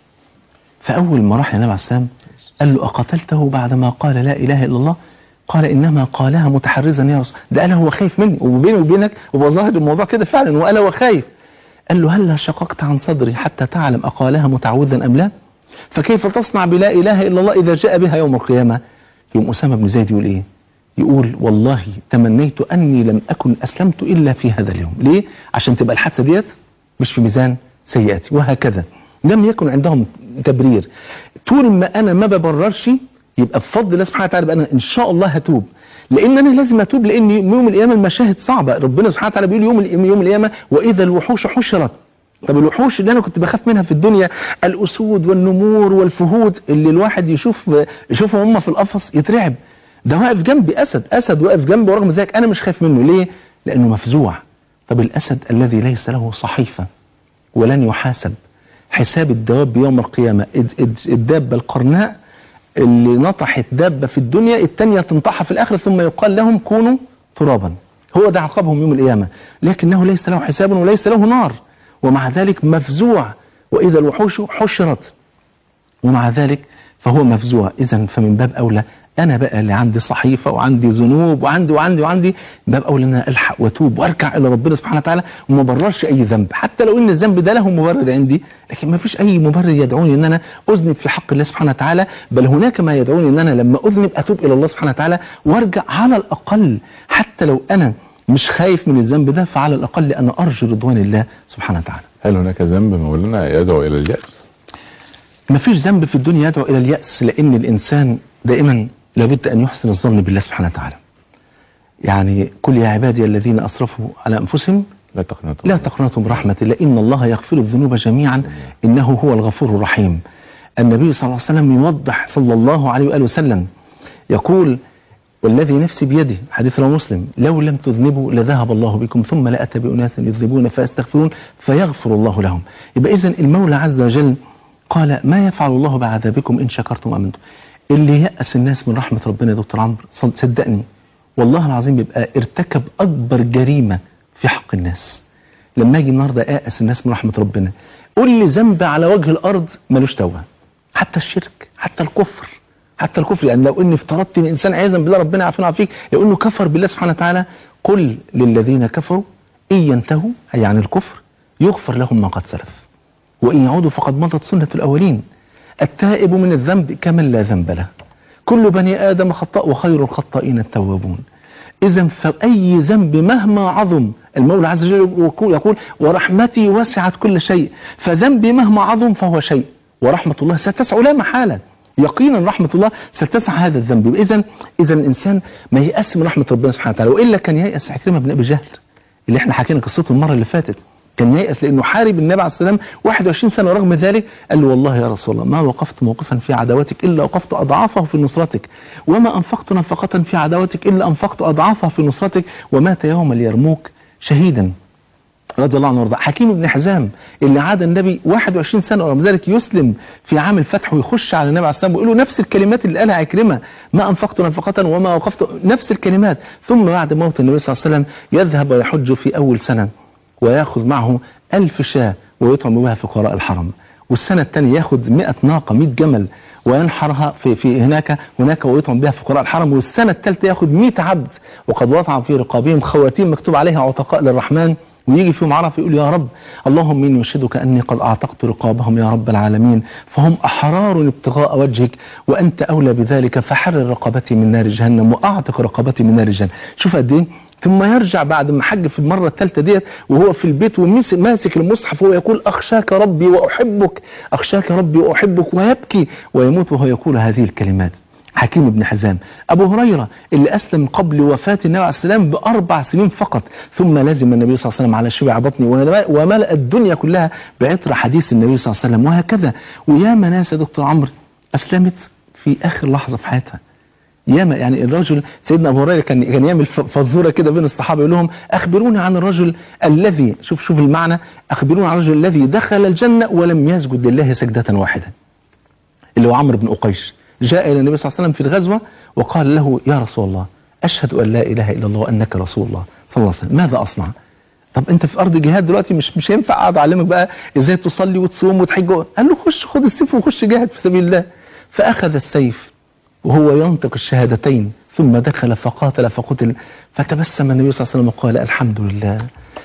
فأول ما راح للنبي عليه السلام قال له أقتلته بعدما قال لا إله إلا الله قال إنما قالها متحرزا يا رسول ده قال هو خايف مني وبيني وبينك وبظاهر الموضوع كده فعلا وقال هو خايف قال له هل شققت عن صدري حتى تعلم أقالها متعوذا أم لا فكيف تصنع بلا إله إلا الله إذا جاء بها يوم القيامة يوم أسامة بن زيد يقول إيه يقول والله تمنيت أني لم أكن أسلمت إلا في هذا اليوم ليه عشان تبقى الحادثة ديت مش في ميزان سيئاتي وهكذا لم يكن عندهم تبرير طول ما انا ما ببررش يبقى بفضل الله سبحانه وتعالى انا ان شاء الله هتوب لان انا لازم اتوب لان يوم القيامه المشاهد صعبه ربنا سبحانه وتعالى بيقول يوم يوم القيامه واذا الوحوش حشرت طب الوحوش اللي انا كنت بخاف منها في الدنيا الاسود والنمور والفهود اللي الواحد يشوف يشوفهم هم في القفص يترعب ده واقف جنبي اسد اسد واقف جنبي ورغم ذلك انا مش خايف منه ليه لانه مفزوع طب الاسد الذي ليس له صحيفه ولن يحاسب حساب الدواب يوم القيامة الدابة القرناء اللي نطحت دابة في الدنيا التانية تنطحها في الآخرة ثم يقال لهم كونوا ترابا هو ده عقابهم يوم القيامة لكنه ليس له حساب وليس له نار ومع ذلك مفزوع وإذا الوحوش حشرت ومع ذلك فهو مفزوع إذا فمن باب أولى أنا بقى اللي عندي صحيفة وعندي ذنوب وعندي وعندي وعندي باب أولى أن أنا ألحق وأتوب وأرجع إلى ربنا سبحانه وتعالى وما بررش أي ذنب حتى لو إن الذنب ده له مبرر عندي لكن ما فيش أي مبرر يدعوني أن أنا أذنب في حق الله سبحانه وتعالى بل هناك ما يدعوني أن أنا لما أذنب أتوب إلى الله سبحانه وتعالى وأرجع على الأقل حتى لو أنا مش خايف من الذنب ده فعلى الأقل أنا أرجو رضوان الله سبحانه وتعالى هل هناك ذنب مولانا يدعو إلى اليأس؟ ما فيش ذنب في الدنيا يدعو إلى اليأس لأن الإنسان دائما لابد أن يحسن الظن بالله سبحانه وتعالى يعني كل يا عبادي الذين أسرفوا على أنفسهم لا تقنطوا لا تقنطوا برحمة الله إن الله يغفر الذنوب جميعا إنه هو الغفور الرحيم النبي صلى الله عليه وسلم يوضح صلى الله عليه وآله وسلم يقول والذي نفسي بيده حديث رواه مسلم لو لم تذنبوا لذهب الله بكم ثم لأتى بأناس يذنبون فيستغفرون فيغفر الله لهم يبقى إذن المولى عز وجل قال ما يفعل الله بعذابكم إن شكرتم وأمنتم اللي يأس الناس من رحمة ربنا يا دكتور عمرو صدقني والله العظيم يبقى ارتكب أكبر جريمة في حق الناس لما اجي النهارده أيأس الناس من رحمة ربنا قول لي ذنب على وجه الأرض ملوش توبة حتى الشرك حتى الكفر حتى الكفر يعني لو اني افترضت ان انسان عياذا بالله ربنا يعافينا ويعافيك لو انه كفر بالله سبحانه وتعالى قل للذين كفروا ان ينتهوا اي عن الكفر يغفر لهم ما قد سلف وان يعودوا فقد مضت سنه الاولين التائب من الذنب كمن لا ذنب له كل بني ادم خطاء وخير الخطائين التوابون اذا فاي ذنب مهما عظم المولى عز وجل يقول ورحمتي وسعت كل شيء فذنبي مهما عظم فهو شيء ورحمه الله ستسع لا محاله يقينا رحمة الله ستسع هذا الذنب إذا إذا الإنسان ما ييأس من رحمة ربنا سبحانه وتعالى وإلا كان ييأس عكرمة بن أبي جهل اللي احنا حكينا قصته المرة اللي فاتت كان ييأس لانه حارب النبي عليه السلام 21 سنه ورغم ذلك قال له والله يا رسول الله ما وقفت موقفا في عداوتك الا وقفت اضعافه في نصرتك وما انفقت نفقه في عداوتك الا انفقت اضعافها في نصرتك ومات يوم اليرموك شهيدا رضي الله عنه وارضاه حكيم بن حزام اللي عاد النبي 21 سنه ورغم ذلك يسلم في عام الفتح ويخش على النبي عليه السلام ويقول له نفس الكلمات اللي قالها عكرمه ما انفقت نفقه وما وقفت نفس الكلمات ثم بعد موت النبي صلى الله عليه وسلم يذهب ويحج في اول سنه وياخذ معه ألف شاة ويطعم بها فقراء الحرم والسنة الثانية ياخذ 100 ناقة 100 جمل وينحرها في, في هناك هناك ويطعم بها فقراء الحرم والسنة الثالثة ياخذ 100 عبد وقد وضع في رقابهم خواتيم مكتوب عليها عتقاء للرحمن ويجي فيهم عرف يقول يا رب اللهم اني اشهدك اني قد اعتقت رقابهم يا رب العالمين فهم احرار ابتغاء وجهك وانت اولى بذلك فحرر رقبتي من نار جهنم واعتق رقبتي من نار جهنم شوف قد ايه ثم يرجع بعد ما حج في المرة الثالثة ديت وهو في البيت وماسك المصحف وهو يقول أخشاك ربي وأحبك أخشاك ربي وأحبك ويبكي ويموت وهو يقول هذه الكلمات حكيم بن حزام أبو هريرة اللي أسلم قبل وفاة النبي عليه السلام بأربع سنين فقط ثم لازم النبي صلى الله عليه وسلم على شبع بطني وملأ الدنيا كلها بعطر حديث النبي صلى الله عليه وسلم وهكذا وياما ناس يا دكتور عمرو أسلمت في آخر لحظة في حياتها ياما يعني الرجل سيدنا ابو هريره كان كان يعمل فزوره كده بين الصحابه يقول لهم اخبروني عن الرجل الذي شوف شوف المعنى اخبروني عن الرجل الذي دخل الجنه ولم يسجد لله سجده واحده اللي هو عمرو بن أقيش جاء الى النبي صلى الله عليه وسلم في الغزوه وقال له يا رسول الله اشهد ان لا اله الا الله وانك رسول الله صلى الله عليه وسلم ماذا اصنع طب انت في ارض جهاد دلوقتي مش مش هينفع اقعد اعلمك بقى ازاي تصلي وتصوم وتحج قال له خش خد السيف وخش جاهد في سبيل الله فاخذ السيف وهو ينطق الشهادتين ثم دخل فقاتل فقتل فتبسم النبي صلى الله عليه وسلم وقال الحمد لله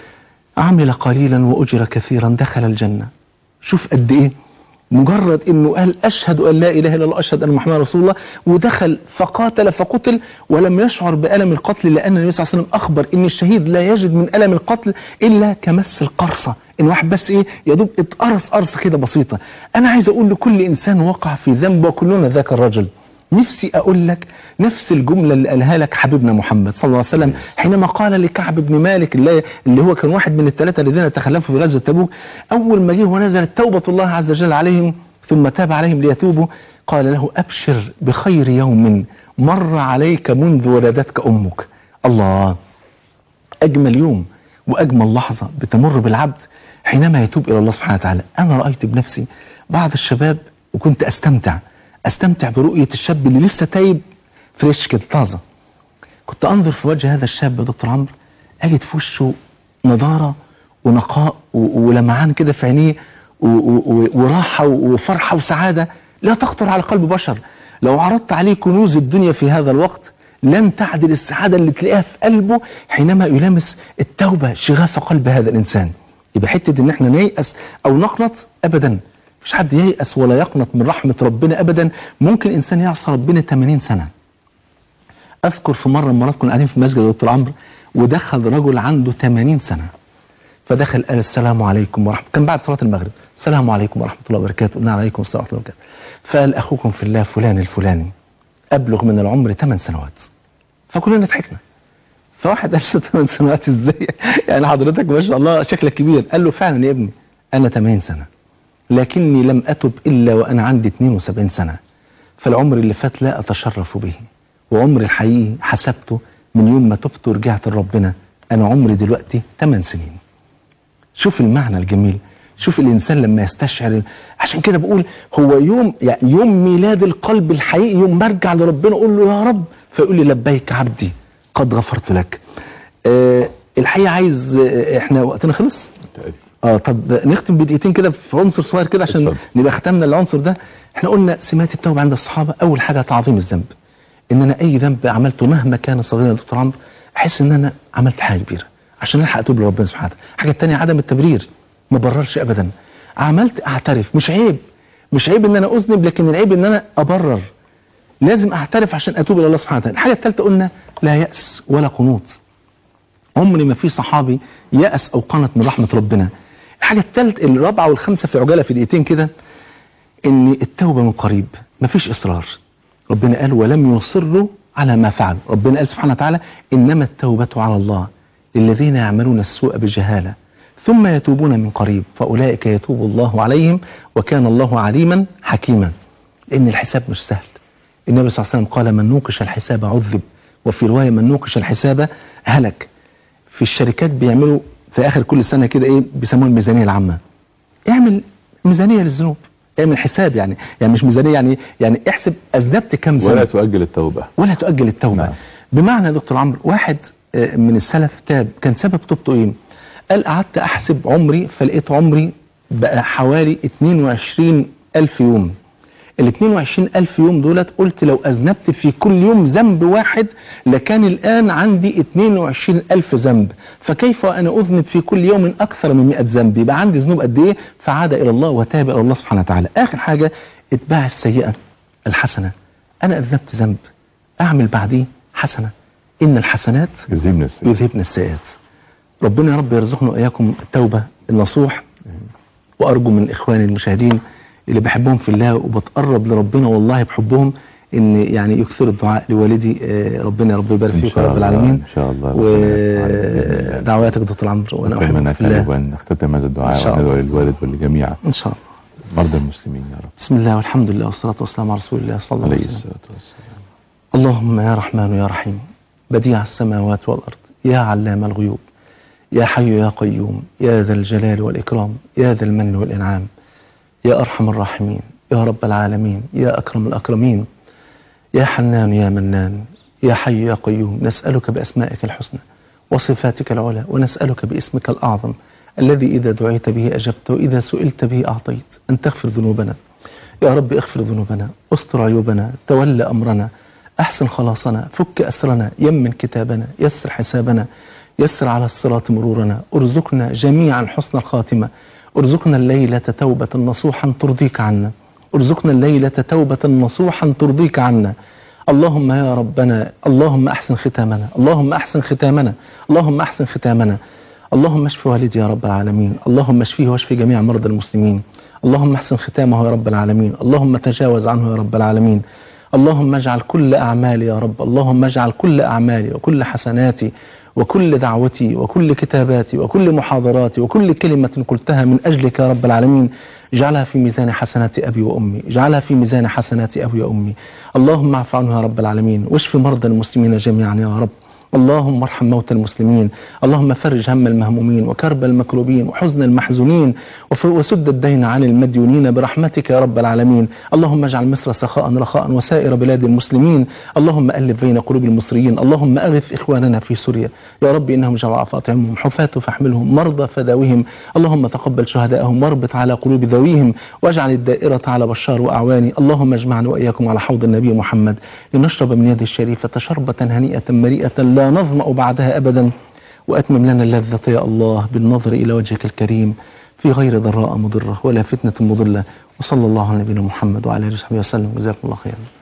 عمل قليلا وأجر كثيرا دخل الجنة شوف قد إيه مجرد انه قال اشهد ان لا اله الا الله اشهد ان محمد رسول الله ودخل فقاتل فقتل ولم يشعر بالم القتل لان النبي صلى الله عليه وسلم اخبر ان الشهيد لا يجد من الم القتل الا كمس القرصه ان واحد بس ايه يا دوب اتقرص قرصه كده بسيطه انا عايز اقول لكل انسان وقع في ذنب وكلنا ذاك الرجل نفسي أقول لك نفس الجملة اللي قالها لك حبيبنا محمد صلى الله عليه وسلم حينما قال لكعب بن مالك اللي, اللي هو كان واحد من الثلاثة الذين تخلفوا في غزوة تبوك أول ما جه ونزلت توبة الله عز وجل عليهم ثم تاب عليهم ليتوبوا قال له أبشر بخير يوم مر عليك منذ ولدتك أمك الله أجمل يوم وأجمل لحظة بتمر بالعبد حينما يتوب إلى الله سبحانه وتعالى أنا رأيت بنفسي بعض الشباب وكنت أستمتع استمتع برؤية الشاب اللي لسه تايب فريش كده طازة كنت انظر في وجه هذا الشاب يا دكتور عمرو اجد في وشه نضارة ونقاء ولمعان كده في عينيه وراحة وفرحة وسعادة لا تخطر على قلب بشر لو عرضت عليه كنوز الدنيا في هذا الوقت لن تعدل السعادة اللي تلاقيها في قلبه حينما يلامس التوبة شغاف قلب هذا الإنسان يبقى حتة ان احنا نيأس او نقنط ابدا مش حد ييأس ولا يقنط من رحمة ربنا أبدا ممكن إنسان يعصى ربنا 80 سنة أذكر في مرة مرات كنا قاعدين في مسجد دكتور عمرو ودخل رجل عنده 80 سنة فدخل قال السلام عليكم ورحمة كان بعد صلاة المغرب السلام عليكم ورحمة الله وبركاته قلنا عليكم السلام ورحمة الله وبركاته فقال أخوكم في الله فلان الفلاني أبلغ من العمر 8 سنوات فكلنا ضحكنا فواحد قال له 8 سنوات ازاي يعني حضرتك ما شاء الله شكلك كبير قال له فعلا يا ابني أنا 80 سنة لكني لم أتب إلا وأنا عندي 72 سنة فالعمر اللي فات لا أتشرف به وعمري الحقيقي حسبته من يوم ما تبت ورجعت لربنا أنا عمري دلوقتي 8 سنين شوف المعنى الجميل شوف الإنسان لما يستشعر عشان كده بقول هو يوم يعني يوم ميلاد القلب الحقيقي يوم برجع لربنا أقول له يا رب فيقول لي لبيك عبدي قد غفرت لك أه الحقيقة عايز احنا وقتنا خلص اه طب نختم بدقيقتين كده في عنصر صغير كده عشان اتفضل. نبقى ختمنا العنصر ده احنا قلنا سمات التوبه عند الصحابه اول حاجه تعظيم الذنب ان انا اي ذنب عملته مهما كان صغيرا يا دكتور عمرو احس ان انا عملت حاجه كبيره عشان الحق اتوب لربنا سبحانه وتعالى الحاجه الثانيه عدم التبرير ما بررش ابدا عملت اعترف مش عيب مش عيب ان انا اذنب لكن العيب ان انا ابرر لازم اعترف عشان اتوب الى الله سبحانه وتعالى الحاجه الثالثه قلنا لا ياس ولا قنوط عمري ما في صحابي يأس أو قنط من رحمة ربنا الحاجة الثالث الرابعة والخامسة في عجالة في دقيقتين كده ان التوبة من قريب مفيش إصرار ربنا قال ولم يصروا على ما فعلوا ربنا قال سبحانه وتعالى إنما التوبة على الله للذين يعملون السوء بجهالة ثم يتوبون من قريب فأولئك يتوب الله عليهم وكان الله عليما حكيما لأن الحساب مش سهل النبي صلى الله عليه وسلم قال من نوقش الحساب عذب وفي رواية من نوقش الحساب هلك في الشركات بيعملوا في آخر كل سنة كده إيه بيسموها الميزانية العامة اعمل ميزانية للذنوب اعمل حساب يعني يعني مش ميزانية يعني يعني احسب أذنبت كم ذنب ولا تؤجل التوبة ولا تؤجل التوبة نعم. بمعنى يا دكتور عمرو واحد آه، من السلف تاب كان سبب توبته ايه قال قعدت احسب عمري فلقيت عمري بقى حوالي 22 ألف يوم ال 22 ألف يوم دولت قلت لو أذنبت في كل يوم ذنب واحد لكان الآن عندي 22 ألف ذنب فكيف وأنا أذنب في كل يوم أكثر من 100 ذنب يبقى عندي ذنوب قد إيه فعاد إلى الله وتاب إلى الله سبحانه وتعالى آخر حاجة اتباع السيئة الحسنة أنا أذنبت ذنب أعمل بعديه حسنة إن الحسنات يذهبنا السيئة يذهبن السيئات ربنا يا رب يرزقنا وإياكم التوبة النصوح وأرجو من إخواني المشاهدين اللي بحبهم في الله وبتقرب لربنا والله بحبهم إن يعني يكثر الدعاء لوالدي آه، ربنا يا رب يبارك إن فيك يا شاء رب الله العالمين إن شاء الله ربنا يفعل بإذن الله. ودعواتك دكتور عمرو وأنا أتمنى أحبك في الله أن نختتم هذا إن الدعاء شاء الله. وندعو للوالد وللجميع إن شاء الله مرضى المسلمين يا رب بسم الله والحمد لله والصلاة والسلام على رسول الله صلى الله عليه عليه وسلم الصلاة والسلام اللهم يا رحمن يا رحيم بديع السماوات والأرض يا علام الغيوب يا حي يا قيوم يا ذا الجلال والإكرام يا ذا المن والإنعام يا أرحم الراحمين يا رب العالمين يا أكرم الأكرمين يا حنان يا منان يا حي يا قيوم نسألك بأسمائك الحسنى وصفاتك العلى ونسألك باسمك الأعظم الذي إذا دعيت به أجبت وإذا سئلت به أعطيت أن تغفر ذنوبنا يا رب اغفر ذنوبنا استر عيوبنا تولى أمرنا أحسن خلاصنا فك أسرنا يمن كتابنا يسر حسابنا يسر على الصراط مرورنا ارزقنا جميعا حسن الخاتمة ارزقنا الليلة توبة نصوحا ترضيك عنا ارزقنا الليلة توبة نصوحا ترضيك عنا اللهم يا ربنا اللهم أحسن ختامنا اللهم أحسن ختامنا اللهم أحسن ختامنا اللهم اشف والدي يا رب العالمين اللهم اشفيه واشف جميع مرضى المسلمين اللهم احسن ختامه يا رب العالمين اللهم تجاوز عنه يا رب العالمين اللهم اجعل كل أعمالي يا رب اللهم اجعل كل أعمالي وكل حسناتي وكل دعوتي وكل كتاباتي وكل محاضراتي وكل كلمة قلتها من أجلك يا رب العالمين اجعلها في ميزان حسنات أبي وأمي اجعلها في ميزان حسنات أبي وأمي اللهم اعف عنه يا رب العالمين واشف مرضى المسلمين جميعا يا رب اللهم ارحم موتى المسلمين اللهم فرج هم المهمومين وكرب المكروبين وحزن المحزونين وف- وسد الدين عن المديونين برحمتك يا رب العالمين اللهم اجعل مصر سخاء رخاء وسائر بلاد المسلمين اللهم ألف بين قلوب المصريين اللهم أغث إخواننا في سوريا يا رب إنهم جوع فاطعمهم حفاة فاحملهم مرضى فداوهم اللهم تقبل شهداءهم واربط على قلوب ذويهم واجعل الدائرة على بشار وأعواني اللهم اجمعنا وإياكم على حوض النبي محمد لنشرب من يده الشريفة شربة هنيئة مريئة لا نظمأ بعدها أبدا وأتمم لنا اللذة يا الله بالنظر إلى وجهك الكريم في غير ضراء مضرة ولا فتنة مضلة وصلى الله على نبينا محمد وعلى آله وصحبه وسلم جزاكم الله خيرا